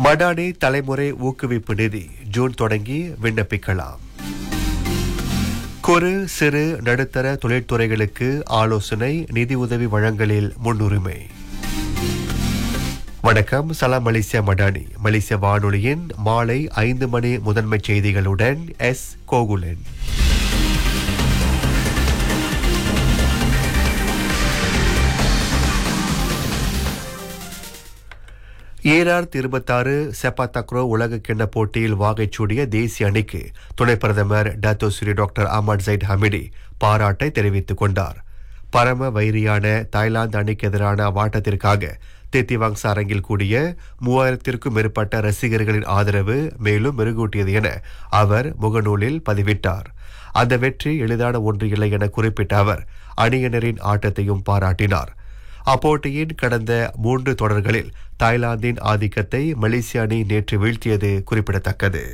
மடானி தலைமுறை ஊக்குவிப்பு நிதி ஜூன் தொடங்கி விண்ணப்பிக்கலாம் குறு சிறு நடுத்தர தொழிற்துறைகளுக்கு ஆலோசனை நிதி உதவி வழங்கலில் முன்னுரிமை வணக்கம் சலாம் மலேசியா மடானி மலேசிய வானொலியின் மாலை ஐந்து மணி முதன்மை செய்திகளுடன் எஸ் கோகுலன் ஈராயிரத்தி இருபத்தாறு செப்பா தக்ரோ உலக கிண்ண போட்டியில் வாகைச்சூடிய தேசிய அணிக்கு துணை பிரதமர் Dato Sri doctor Ahmad Zahid Hamidi பாராட்டை தெரிவித்துக் கொண்டார் பரம வைரியான தாய்லாந்து அணிக்கு எதிரான அவ்வாட்டத்திற்காக தேத்திவாங்ஸ் அரங்கில் கூடிய மூவாயிரத்திற்கும் மேற்பட்ட ரசிகர்களின் ஆதரவு மேலும் மெருகூட்டியது என அவர் முகநூலில் பதிவிட்டார் அந்த வெற்றி எளிதான ஒன்று இல்லை என குறிப்பிட்ட அவர் அணியினரின் ஆட்டத்தையும் பாராட்டினார் அப்போட்டியின் கடந்த மூன்று தொடர்களில் தாய்லாந்தின் ஆதிக்கத்தை மலேசிய அணி நேற்று வீழ்த்தியது குறிப்பிடத்தக்கது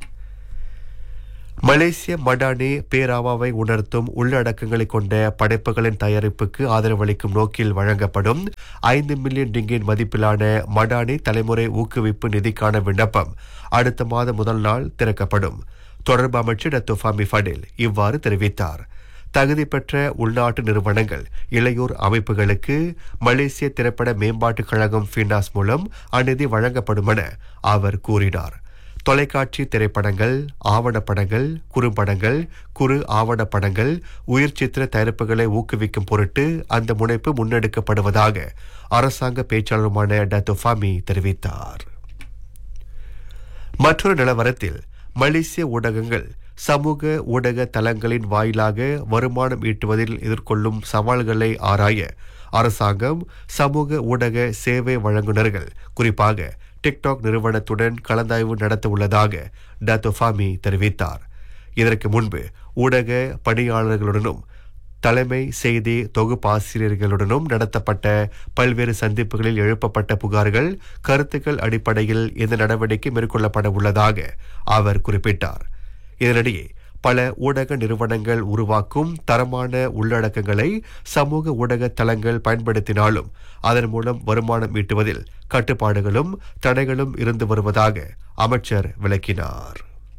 மலேசிய மடானி பேராவாவை உணர்த்தும் உள்ளடக்கங்களை கொண்ட படைப்புகளின் தயாரிப்புக்கு ஆதரவளிக்கும் நோக்கில் வழங்கப்படும் ஐந்து மில்லியன் டிங்கின் மதிப்பிலான மடானி தலைமுறை ஊக்குவிப்பு நிதிக்கான விண்ணப்பம் அடுத்த மாத முதல் நாள் திறக்கப்படும் தொடர்பு அமைச்சர் டத்துஃபாமி ஃபடில் இவ்வாறு தெரிவித்தார் தகுதி பெற்ற உள்நாட்டு நிறுவனங்கள் இளையோர் அமைப்புகளுக்கு மலேசிய திரைப்பட மேம்பாட்டுக் கழகம் ஃபினாஸ் மூலம் அந்நிதி வழங்கப்படும் என அவர் கூறினார் தொலைக்காட்சி திரைப்படங்கள் ஆவணப்படங்கள் குறும்படங்கள் குறு ஆவணப்படங்கள் உயிர் சித்திர தயாரிப்புகளை ஊக்குவிக்கும் பொருட்டு அந்த முனைப்பு முன்னெடுக்கப்படுவதாக அரசாங்க பேச்சாளருமான டத்தோஃபாமி தெரிவித்தார் மற்றொரு நிலவரத்தில் மலேசிய ஊடகங்கள் சமூக ஊடக தளங்களின் வாயிலாக வருமானம் ஈட்டுவதில் எதிர்கொள்ளும் சவால்களை ஆராய அரசாங்கம் சமூக ஊடக சேவை வழங்குநர்கள் குறிப்பாக டிக்டாக் நிறுவனத்துடன் கலந்தாய்வு நடத்த உள்ளதாக டத்தோஃபாமி தெரிவித்தார் இதற்கு முன்பு ஊடக பணியாளர்களுடனும் தலைமை செய்தி தொகுப்பாசிரியர்களுடனும் நடத்தப்பட்ட பல்வேறு சந்திப்புகளில் எழுப்பப்பட்ட புகார்கள் கருத்துக்கள் அடிப்படையில் இந்த நடவடிக்கை மேற்கொள்ளப்பட உள்ளதாக அவர் குறிப்பிட்டார் இதனிடையே பல ஊடக நிறுவனங்கள் உருவாக்கும் தரமான உள்ளடக்கங்களை சமூக ஊடக தளங்கள் பயன்படுத்தினாலும் அதன் மூலம் வருமானம் ஈட்டுவதில் கட்டுப்பாடுகளும் தடைகளும் இருந்து வருவதாக அமைச்சர் விளக்கினார்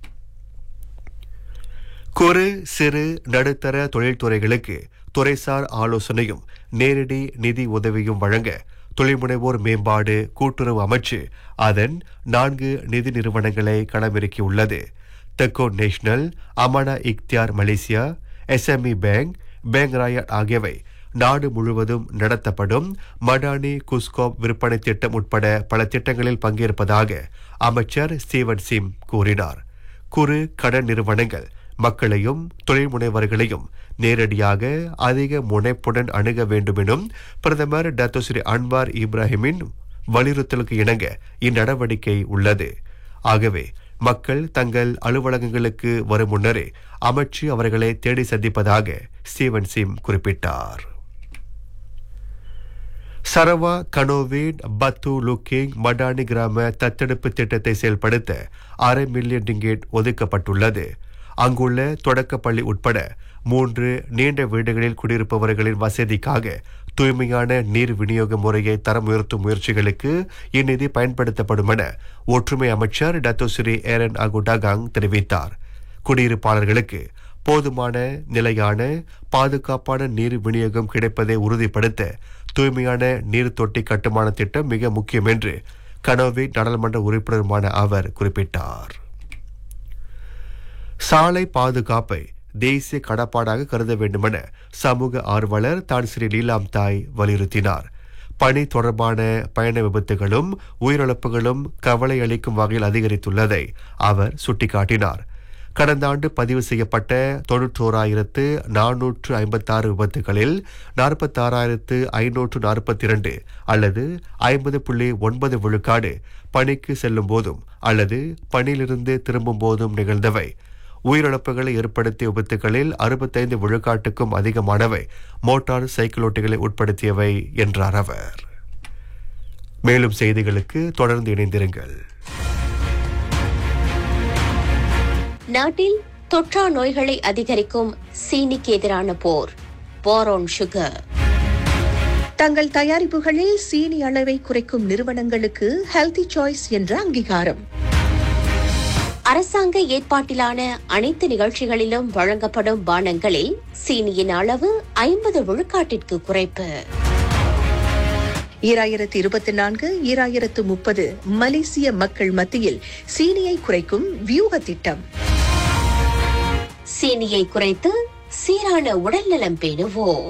குறு சிறு நடுத்தர தொழில்துறைகளுக்கு துறைசார் ஆலோசனையும் நேரடி நிதி உதவியும் வழங்க தொழில்முனைவோர் மேம்பாடு கூட்டுறவு அமைச்சு அதன் நான்கு நிதி நிறுவனங்களை களமிறக்கியுள்ளது Tekun National Amanah Ikhtiar Malaysia SME bank bank Rakyat ஆகியவை நாடு முழுவதும் நடத்தப்படும் மடானி குஸ்கோப் விற்பனை திட்டம் உட்பட பல திட்டங்களில் பங்கேற்பதாக அமைச்சர் ஸ்டீவன் சிம் கூறினார் குறு கடன் நிறுவனங்கள் மக்களையும் தொழில் முனைவர்களையும் நேரடியாக அதிக முனைப்புடன் அணுக வேண்டும் எனும் பிரதமர் டாக்டர் ஸ்ரீ அன்வார் இப்ராஹிமின் வலியுறுத்தலுக்கு இணங்க இந்நடவடிக்கை உள்ளது ஆகவே மக்கள் தங்கள் அலுவலகங்களுக்கு வரும் முன்னரே அமைச்சு அவர்களை தேடி சந்திப்பதாக ஸ்டீவன் சிம் குறிப்பிட்டார் சரவா கனோவின் பத்து லுக்கிங் மடானி கிராம தத்தெடுப்பு திட்டத்தை செயல்படுத்த அரை மில்லியன் டிங்கெட் ஒதுக்கப்பட்டுள்ளது அங்குள்ள தொடக்கப்பள்ளி உட்பட மூன்று நீண்ட வீடுகளில் குடியிருப்பவர்களின் வசதிக்காக தூய்மையான நீர் விநியோக முறையை தரம் உயர்த்தும் முயற்சிகளுக்கு இந்நிதி பயன்படுத்தப்படும் என ஒற்றுமை அமைச்சர் டத்தோஸ்ரீ ஏரன் அகுடாகாங் தெரிவித்தார் குடியிருப்பாளர்களுக்கு போதுமான நிலையான பாதுகாப்பான நீர் விநியோகம் கிடைப்பதை உறுதிப்படுத்த தூய்மையான நீர் தொட்டி கட்டுமான திட்டம் மிக முக்கியம் என்று கனோவி நாடாளுமன்ற உறுப்பினருமான அவர் குறிப்பிட்டார் சாலை பாதுகாப்பை தேசிய கடப்பாடாக கருத வேண்டுமென சமூக ஆர்வலர் தான் ஸ்ரீ லீலாம் தாய் வலியுறுத்தினார் பணி தொடர்பான பயண விபத்துகளும் உயிரிழப்புகளும் கவலை அளிக்கும் வகையில் அதிகரித்துள்ளதை அவர் சுட்டிக்காட்டினார் கடந்த ஆண்டு பதிவு செய்யப்பட்ட தொண்ணூற்றோராயிரத்து நானூற்று ஐம்பத்தாறு விபத்துகளில் நாற்பத்தாறாயிரத்து ஐநூற்று நாற்பத்தி இரண்டு அல்லது ஐம்பது புள்ளி ஒன்பது விழுக்காடு பணிக்கு செல்லும் போதும் அல்லது பணியிலிருந்து திரும்பும் போதும் நிகழ்ந்தவை உயிரிழப்புகளை ஏற்படுத்திய விபத்துகளில் அறுபத்தைந்து விழுக்காட்டுக்கும் அதிகமானவை மோட்டார் சைக்கிளோட்டிகளை உட்படுத்தியவை என்றார் அவர் மேலும் செய்திகளுக்கு தொடர்ந்து இணைந்திருங்கள் நாட்டில் தொற்றா நோய்களை அதிகரிக்கும் சீனிக்கு எதிரான போர் போர் ஆன் சுகர் தங்கள் தயாரிப்புகளில் சீனி அளவை குறைக்கும் நிறுவனங்களுக்கு ஹெல்தி சாய்ஸ் என்ற அங்கீகாரம் அரசாங்க ஏற்பாட்டிலான அனைத்து நிகழ்ச்சிகளிலும் வழங்கப்படும் பானங்களில் சீனியின் அளவு ஐம்பது விழுக்காட்டிற்கு குறைப்பு ஈராயிரத்து இருபத்தி நான்கு ஈராயிரத்து முப்பது மலேசிய மக்கள் மத்தியில் சீனியை குறைக்கும் வியூக திட்டம் சீனியை குறைத்து சீரான உடல்நலம் பேணுவோம்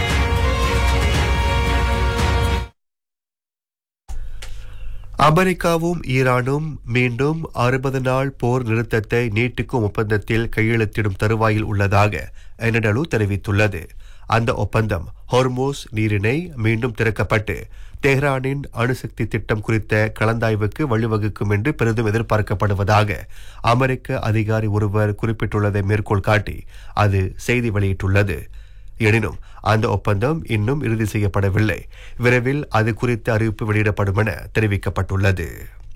அமெரிக்காவும் ஈரானும் மீண்டும் அறுபது நாள் போர் நிறுத்தத்தை நீட்டிக்கும் ஒப்பந்தத்தில் கையெழுத்திடும் தருவாயில் உள்ளதாக எனடலு தெரிவித்துள்ளது அந்த ஒப்பந்தம் ஹொர்மோஸ் நீரிணை மீண்டும் திறக்கப்பட்டு தெஹ்ரானின் அணுசக்தி திட்டம் குறித்த கலந்தாய்வுக்கு வழிவகுக்கும் என்று பெரிதும் எதிர்பார்க்கப்படுவதாக அமெரிக்க அதிகாரி ஒருவர் குறிப்பிட்டுள்ளதை மேற்கோள் காட்டி அது செய்தி வெளியிட்டுள்ளது எனினும் அந்த ஒப்பந்தம் இன்னும் இறுதி செய்யப்படவில்லை விரைவில் அது குறித்த அறிவிப்பு வெளியிடப்படும் என தெரிவிக்கப்பட்டுள்ளது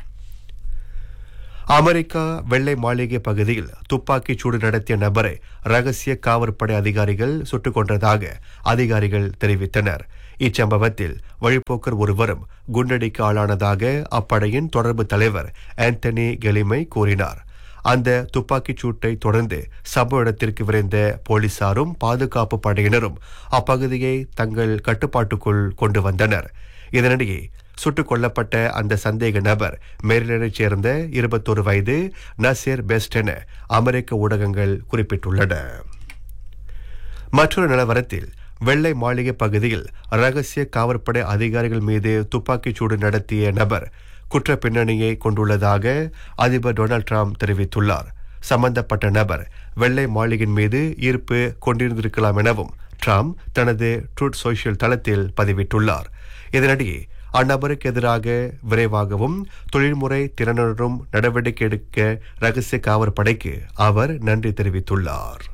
அமெரிக்கா வெள்ளை மாளிகை பகுதியில் துப்பாக்கிச் சூடு நடத்திய நபரை ரகசிய காவற்படை அதிகாரிகள் சுட்டுக் கொன்றதாக அதிகாரிகள் தெரிவித்தனர் இச்சம்பவத்தில் வழிப்போக்கர் ஒருவரும் குண்டடிக்கு ஆளானதாக அப்படையின் தொடர்பு தலைவர் ஆந்தனி கெலிமை கூறினார் அந்த துப்பாக்கிச் சூட்டை தொடர்ந்து சம்பவ இடத்திற்கு விரைந்த போலீசாரும் பாதுகாப்பு படையினரும் அப்பகுதியை தங்கள் கட்டுப்பாட்டுக்குள் கொண்டு வந்தனர் இதனிடையே சுட்டுக் கொல்லப்பட்ட அந்த சந்தேக நபர் மேரிலனைச் சேர்ந்த இருபத்தொரு வயது நசீர் பெஸ்ட் என அமெரிக்க ஊடகங்கள் குறிப்பிட்டுள்ளன மற்றொரு நிலவரத்தில் வெள்ளை மாளிகை பகுதியில் ரகசிய காவற்படை அதிகாரிகள் மீது துப்பாக்கிச் சூடு நடத்திய நபர் குற்ற பின்னணியை கொண்டுள்ளதாக அதிபர் டொனால்ட் ட்ரம்ப் தெரிவித்துள்ளார் சம்பந்தப்பட்ட நபர் வெள்ளை மாளிகையின் மீது ஈர்ப்பு கொண்டிருந்திருக்கலாம் எனவும் ட்ரம்ப் தனது ட்ரூட் சோஷியல் தளத்தில் பதிவிட்டுள்ளார் இதனிடையே அந்நபருக்கு எதிராக விரைவாகவும் தொழில்முறை திறனுடன் நடவடிக்கை எடுக்க ரகசிய காவற்படைக்கு அவர் நன்றி தெரிவித்துள்ளார்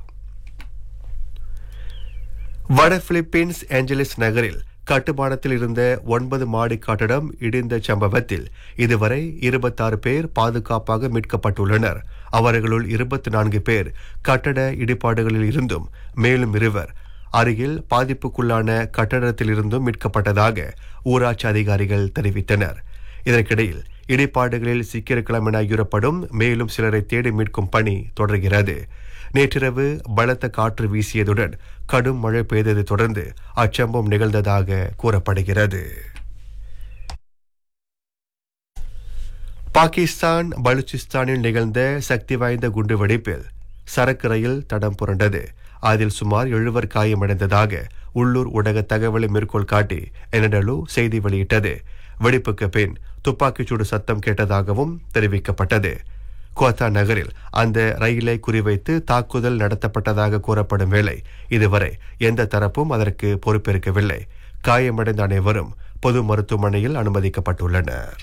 வட பிலிப்பீன்ஸ் ஏஞ்சலிஸ் நகரில் கட்டுமானத்தில் இருந்த ஒன்பது மாடி கட்டடம் இடிந்த சம்பவத்தில் இதுவரை இருபத்தாறு பேர் பாதுகாப்பாக மீட்கப்பட்டுள்ளனர் அவர்களுள் இருபத்தி நான்கு பேர் கட்டட இடிபாடுகளில் இருந்தும் மேலும் இருவர் அருகில் பாதிப்புக்குள்ளான கட்டடத்தில் இருந்தும் மீட்கப்பட்டதாக ஊராட்சி அதிகாரிகள் தெரிவித்தனர் இதற்கிடையில் இடிபாடுகளில் சிக்கியிருக்கலாம் என ஐயுறப்படும் மேலும் சிலரை தேடி மீட்கும் பணி தொடர்கிறது நேற்றிரவு பலத்த காற்று வீசியதுடன் கடும் மழை பெய்ததை தொடர்ந்து அச்சம்பவம் நிகழ்ந்ததாக கூறப்படுகிறது பாகிஸ்தான் பலூச்சிஸ்தானில் நிகழ்ந்த சக்தி வாய்ந்த குண்டுவெடிப்பில் சரக்கு ரயில் தடம் புரண்டது அதில் சுமார் எழுவர் காயமடைந்ததாக உள்ளூர் ஊடக தகவலை மேற்கோள் காட்டி எனடலு செய்தி வெளியிட்டது வெடிப்புக்கு பின் துப்பாக்கிச்சூடு சத்தம் கேட்டதாகவும் தெரிவிக்கப்பட்டது கோத்தா நகரில் அந்த ரயிலை குறிவைத்து தாக்குதல் நடத்தப்பட்டதாக கூறப்படும் வேளை இதுவரை எந்த தரப்பும் அதற்கு பொறுப்பேற்கவில்லை காயமடைந்த அனைவரும் பொது மருத்துவமனையில் அனுமதிக்கப்பட்டுள்ளனர்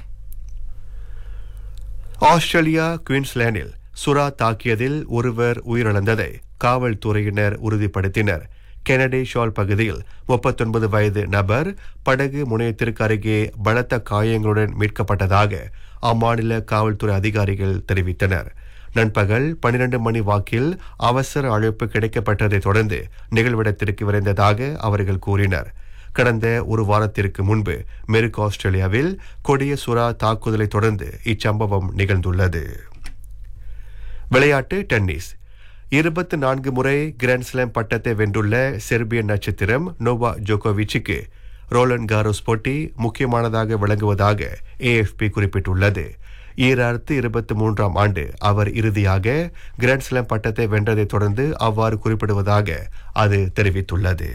ஆஸ்திரேலியா குயின்ஸ்லாண்டில் சுறா தாக்கியதில் ஒருவர் உயிரிழந்ததை காவல்துறையினர் உறுதிப்படுத்தினர் கெனடி ஷால் பகுதியில் முப்பத்தொன்பது வயது நபர் படகு முனையத்திற்கு அருகே பலத்த காயங்களுடன் மீட்கப்பட்டதாக அம்மாநில காவல்துறை அதிகாரிகள் தெரிவித்தனர் நண்பகல் பனிரெண்டு மணி வாக்கில் அவசர அழைப்பு கிடைக்கப்பட்டதை தொடர்ந்து நிகழ்விடத்திற்கு விரைந்ததாக அவர்கள் கூறினர் கடந்த ஒரு வாரத்திற்கு முன்பு மெருக்கு ஆஸ்திரேலியாவில் கொடிய சுறா தாக்குதலை தொடர்ந்து இச்சம்பவம் நிகழ்ந்துள்ளது விளையாட்டு டென்னிஸ் இருபத்தி நான்கு முறை கிராண்ட்ஸ்லாம் பட்டத்தை வென்றுள்ள செர்பிய நட்சத்திரம் நோவா ஜோகோவிச்சுக்கு ரோலன் காரோஸ் போட்டி முக்கியமானதாக விளங்குவதாக ஏஎஃப்பி குறிப்பிட்டுள்ளது ஈராயிரத்து இருபத்தி மூன்றாம் ஆண்டு அவர் இறுதியாக கிராண்ட்ஸ்லாம் பட்டத்தை வென்றதை தொடர்ந்து அவ்வாறு குறிப்பிடுவதாக அது தெரிவித்துள்ளது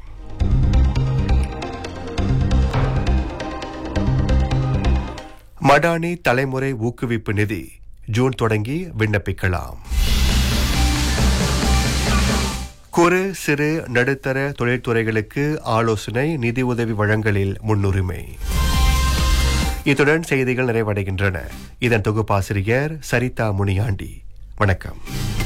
மடானி தலைமுறை ஊக்குவிப்பு நிதி ஜூன் தொடங்கி விண்ணப்பிக்கலாம் குறு சிறு நடுத்தர தொழில்துறைகளுக்கு ஆலோசனை நிதி உதவி வழங்கலில் முன்னுரிமை இத்துடன் செய்திகள் நிறைவடைகின்றன இதன் தொகுப்பாசிரியர் சரிதா முனியாண்டி வணக்கம்